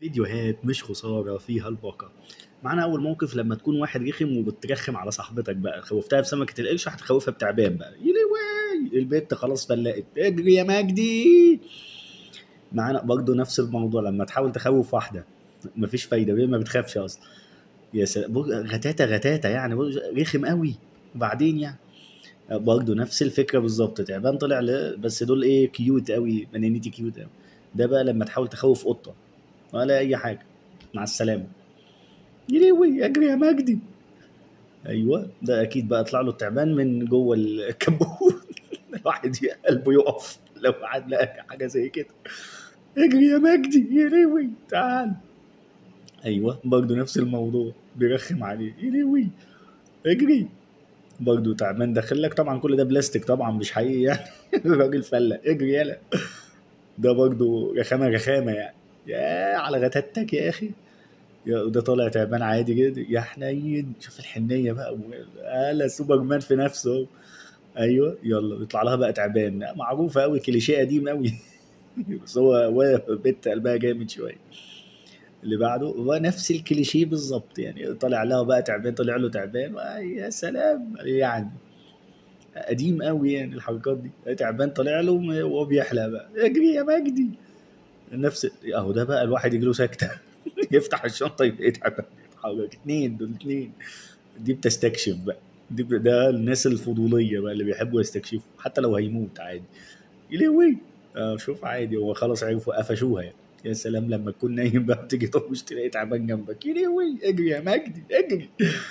فيديوهات مش خسارة فيها الباقة معانا أول موقف لما تكون واحد رخم وبترخم على صاحبتك بقى خوفتها بسمكة القرش هتخوفها بتعبان بقى يلوي البيت خلاص فلقت اجري يا مجدي معانا برضه نفس الموضوع لما تحاول تخوف واحدة مفيش فايدة هي ما بتخافش أصلا يا سلام بص- غتاتة غتاتة يعني بص- رخم قوي وبعدين يعني برضه نفس الفكرة بالظبط تعبان طلع ل... بس دول ايه كيوت قوي بنانيتي كيوت قوي ده بقى لما تحاول تخوف قطة ولا أي حاجة مع السلامة يلوي اجري يا مجدي ايوه ده اكيد بقى يطلع له التعبان من جوه الكبوت الواحد قلبه يقف لو قعد لقى حاجه زي كده اجري يا مجدي يلوي تعال ايوه برضه نفس الموضوع بيرخم عليه يلوي اجري برضه تعبان داخل لك طبعا كل ده بلاستيك طبعا مش حقيقي يعني الراجل فلق اجري يلا ده برضه رخامه رخامه يعني يا على غتاتك يا اخي يا وده طالع تعبان عادي كده يا حنين شوف الحنيه بقى هلا سوبرمان في نفسه أهو. ايوه يلا يطلع لها بقى تعبان معروفه قوي كليشيه قديم قوي بس هو هو بنت قلبها جامد شويه اللي بعده هو نفس الكليشيه بالظبط يعني طالع لها بقى تعبان طلع له تعبان يا سلام يعني قديم قوي يعني الحركات دي تعبان طالع له وهو بيحلق بقى اجري يا مجدي نفس اهو ده بقى الواحد يجي له سكته يفتح الشنطه يبقى تعبان يتحرك اتنين دول اتنين دي بتستكشف بقى دي ب- ده الناس الفضوليه بقى اللي بيحبوا يستكشفوا حتى لو هيموت عادي يلوي اه شوف عادي هو خلاص عرفوا قفشوها يعني يا سلام لما تكون نايم بقى تيجي تخش تلاقي تعبان جنبك يلوي اجري يا مجدي اجري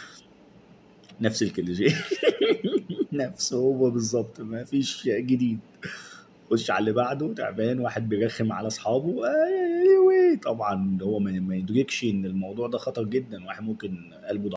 نفس الكليشيه نفسه هو بالظبط ما فيش جديد خش على اللي بعده تعبان واحد بيرخم على اصحابه آه يا لهوي. طبعا هو ما ما يدركش ان الموضوع ده خطر جدا واحد ممكن قلبه